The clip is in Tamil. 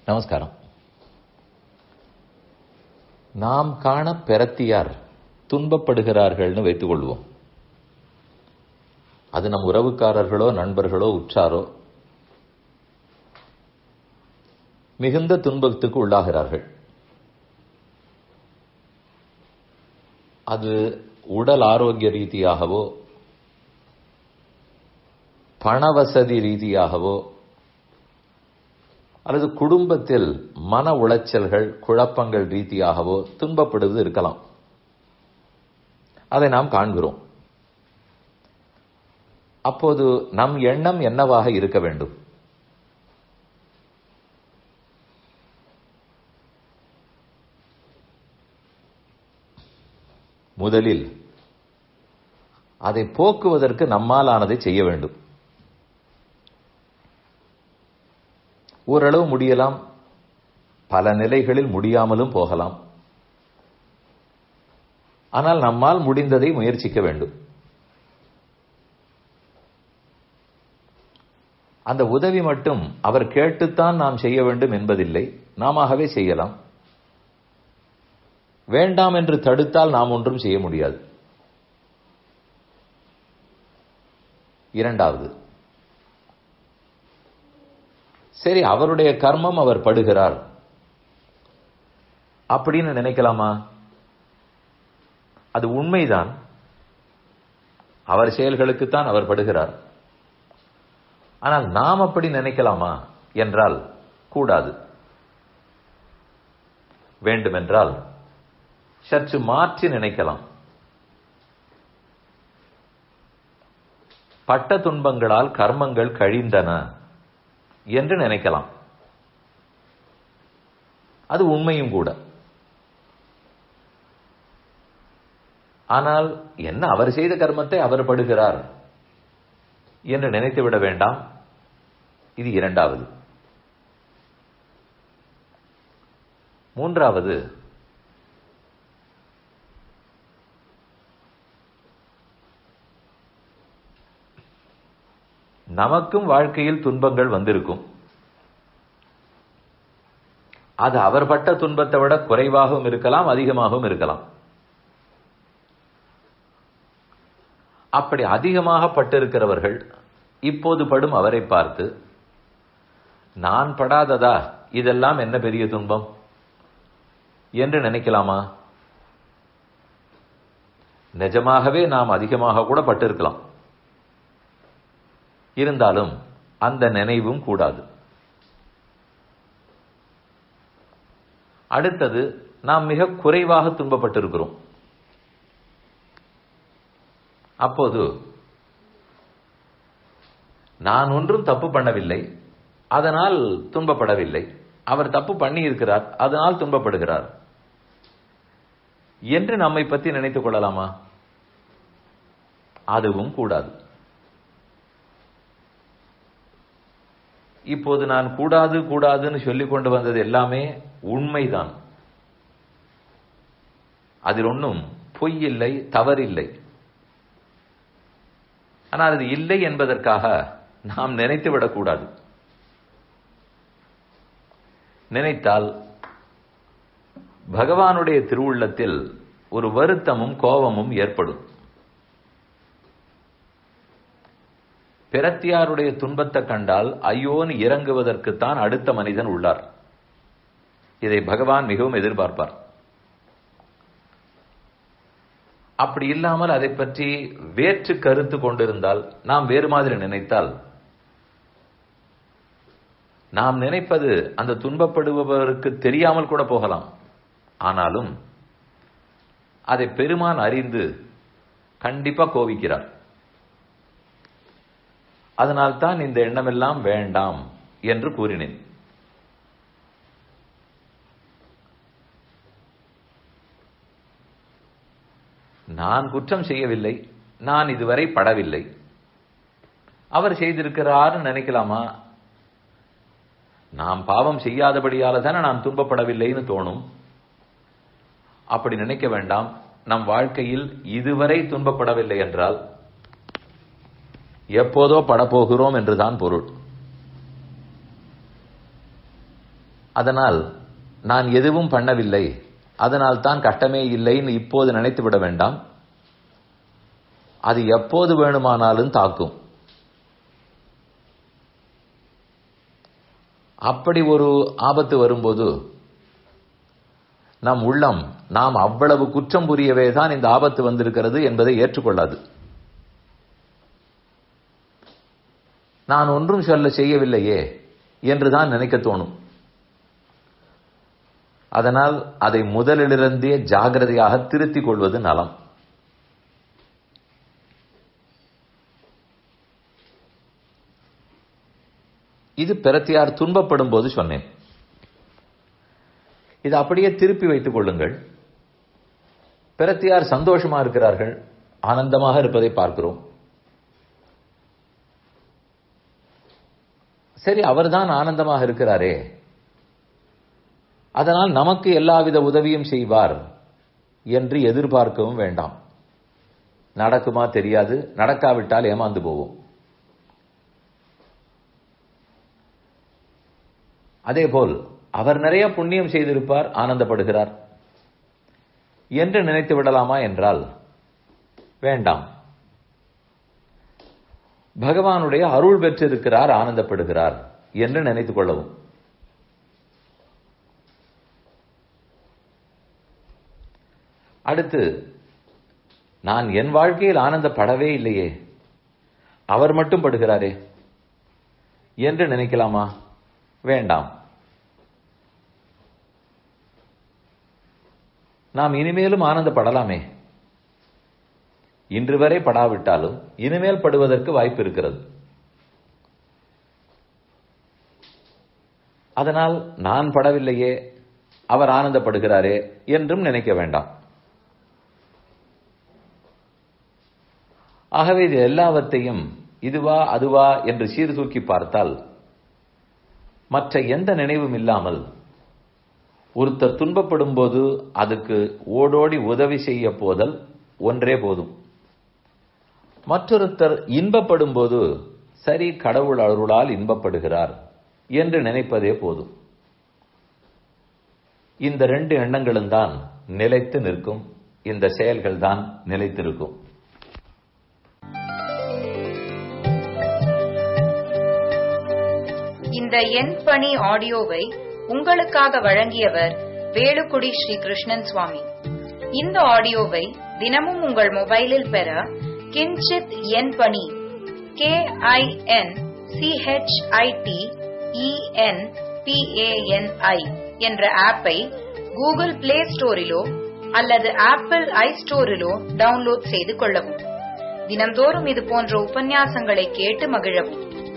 நமஸ்காரம் நாம் காண பெறத்தியார் துன்பப்படுகிறார்கள்னு வைத்துக் கொள்வோம் அது நம் உறவுக்காரர்களோ நண்பர்களோ உற்றாரோ மிகுந்த துன்பத்துக்கு உள்ளாகிறார்கள் அது உடல் ஆரோக்கிய ரீதியாகவோ பண வசதி ரீதியாகவோ அல்லது குடும்பத்தில் மன உளைச்சல்கள் குழப்பங்கள் ரீதியாகவோ துன்பப்படுவது இருக்கலாம் அதை நாம் காண்கிறோம் அப்போது நம் எண்ணம் என்னவாக இருக்க வேண்டும் முதலில் அதை போக்குவதற்கு நம்மால் ஆனதை செய்ய வேண்டும் ஓரளவு முடியலாம் பல நிலைகளில் முடியாமலும் போகலாம் ஆனால் நம்மால் முடிந்ததை முயற்சிக்க வேண்டும் அந்த உதவி மட்டும் அவர் கேட்டுத்தான் நாம் செய்ய வேண்டும் என்பதில்லை நாமவே செய்யலாம் வேண்டாம் என்று தடுத்தால் நாம் ஒன்றும் செய்ய முடியாது இரண்டாவது சரி அவருடைய கர்மம் அவர் படுகிறார் அப்படின்னு நினைக்கலாமா அது உண்மைதான் அவர் செயல்களுக்குத்தான் அவர் படுகிறார் ஆனால் நாம் அப்படி நினைக்கலாமா என்றால் கூடாது வேண்டுமென்றால் சற்று மாற்றி நினைக்கலாம் பட்ட துன்பங்களால் கர்மங்கள் கழிந்தன என்று நினைக்கலாம் அது உண்மையும் கூட ஆனால் என்ன அவர் செய்த கர்மத்தை அவர் படுகிறார் என்று நினைத்து விட வேண்டாம் இது இரண்டாவது மூன்றாவது நமக்கும் வாழ்க்கையில் துன்பங்கள் வந்திருக்கும் அது அவர் பட்ட துன்பத்தை விட குறைவாகவும் இருக்கலாம் அதிகமாகவும் இருக்கலாம் அப்படி அதிகமாக பட்டிருக்கிறவர்கள் இப்போது படும் அவரை பார்த்து நான் படாததா இதெல்லாம் என்ன பெரிய துன்பம் என்று நினைக்கலாமா நிஜமாகவே நாம் அதிகமாக கூட பட்டிருக்கலாம் இருந்தாலும் அந்த நினைவும் கூடாது அடுத்தது நாம் மிக குறைவாக துன்பப்பட்டிருக்கிறோம் அப்போது நான் ஒன்றும் தப்பு பண்ணவில்லை அதனால் துன்பப்படவில்லை அவர் தப்பு பண்ணி இருக்கிறார் அதனால் துன்பப்படுகிறார் என்று நம்மை பற்றி நினைத்துக் கொள்ளலாமா அதுவும் கூடாது இப்போது நான் கூடாது கூடாதுன்னு சொல்லிக் கொண்டு வந்தது எல்லாமே உண்மைதான் அதில் ஒன்றும் பொய் இல்லை தவறில்லை ஆனால் அது இல்லை என்பதற்காக நாம் நினைத்து விடக்கூடாது நினைத்தால் பகவானுடைய திருவுள்ளத்தில் ஒரு வருத்தமும் கோபமும் ஏற்படும் பிறத்தியாருடைய துன்பத்தை கண்டால் ஐயோன்னு இறங்குவதற்குத்தான் அடுத்த மனிதன் உள்ளார் இதை பகவான் மிகவும் எதிர்பார்ப்பார் அப்படி இல்லாமல் அதை பற்றி வேற்று கருத்து கொண்டிருந்தால் நாம் வேறு மாதிரி நினைத்தால் நாம் நினைப்பது அந்த துன்பப்படுபவருக்கு தெரியாமல் கூட போகலாம் ஆனாலும் அதை பெருமான் அறிந்து கண்டிப்பா கோவிக்கிறார் அதனால்தான் இந்த எண்ணமெல்லாம் வேண்டாம் என்று கூறினேன் நான் குற்றம் செய்யவில்லை நான் இதுவரை படவில்லை அவர் செய்திருக்கிறார் நினைக்கலாமா நாம் பாவம் செய்யாதபடியால தானே நான் துன்பப்படவில்லைன்னு தோணும் அப்படி நினைக்க வேண்டாம் நம் வாழ்க்கையில் இதுவரை துன்பப்படவில்லை என்றால் எப்போதோ படப்போகிறோம் என்றுதான் பொருள் அதனால் நான் எதுவும் பண்ணவில்லை அதனால் தான் கட்டமே இல்லைன்னு இப்போது நினைத்து விட வேண்டாம் அது எப்போது வேணுமானாலும் தாக்கும் அப்படி ஒரு ஆபத்து வரும்போது நம் உள்ளம் நாம் அவ்வளவு குற்றம் புரியவே தான் இந்த ஆபத்து வந்திருக்கிறது என்பதை ஏற்றுக்கொள்ளாது நான் ஒன்றும் சொல்ல செய்யவில்லையே என்றுதான் நினைக்க தோணும் அதனால் அதை முதலிலிருந்தே ஜாகிரதையாக திருத்திக் கொள்வது நலம் இது பிரத்தியார் துன்பப்படும் போது சொன்னேன் இது அப்படியே திருப்பி வைத்துக் கொள்ளுங்கள் பிரத்தியார் சந்தோஷமா இருக்கிறார்கள் ஆனந்தமாக இருப்பதை பார்க்கிறோம் சரி அவர்தான் ஆனந்தமாக இருக்கிறாரே அதனால் நமக்கு எல்லாவித உதவியும் செய்வார் என்று எதிர்பார்க்கவும் வேண்டாம் நடக்குமா தெரியாது நடக்காவிட்டால் ஏமாந்து போவோம் அதேபோல் அவர் நிறைய புண்ணியம் செய்திருப்பார் ஆனந்தப்படுகிறார் என்று நினைத்து விடலாமா என்றால் வேண்டாம் பகவானுடைய அருள் பெற்றிருக்கிறார் ஆனந்தப்படுகிறார் என்று நினைத்துக் கொள்ளவும் அடுத்து நான் என் வாழ்க்கையில் ஆனந்தப்படவே இல்லையே அவர் மட்டும் படுகிறாரே என்று நினைக்கலாமா வேண்டாம் நாம் இனிமேலும் ஆனந்தப்படலாமே இன்று வரை படாவிட்டாலும் இனிமேல் படுவதற்கு வாய்ப்பு இருக்கிறது அதனால் நான் படவில்லையே அவர் ஆனந்தப்படுகிறாரே என்றும் நினைக்க வேண்டாம் ஆகவே இது எல்லாவற்றையும் இதுவா அதுவா என்று சீர்தூக்கி பார்த்தால் மற்ற எந்த நினைவும் இல்லாமல் ஒருத்தர் துன்பப்படும் போது அதுக்கு ஓடோடி உதவி செய்ய போதல் ஒன்றே போதும் மற்றொருத்தர் இன்பப்படும் போது சரி கடவுள் அருளால் இன்பப்படுகிறார் என்று நினைப்பதே போதும் இந்த ரெண்டு எண்ணங்களும் தான் நிலைத்து நிற்கும் இந்த செயல்கள் தான் நிலைத்திருக்கும் இந்த என் பணி ஆடியோவை உங்களுக்காக வழங்கியவர் வேலுக்குடி ஸ்ரீ கிருஷ்ணன் சுவாமி இந்த ஆடியோவை தினமும் உங்கள் மொபைலில் பெற கிஞ்சித் என் பணி கே ஐ என் சிஹெச்ஐடி இஎன் பிஏஎன்ஐ என்ற ஆப்பை கூகுள் பிளே ஸ்டோரிலோ அல்லது ஆப்பிள் ஐ ஸ்டோரிலோ டவுன்லோட் செய்து கொள்ளவும் தினந்தோறும் இது போன்ற உபன்யாசங்களை கேட்டு மகிழவும்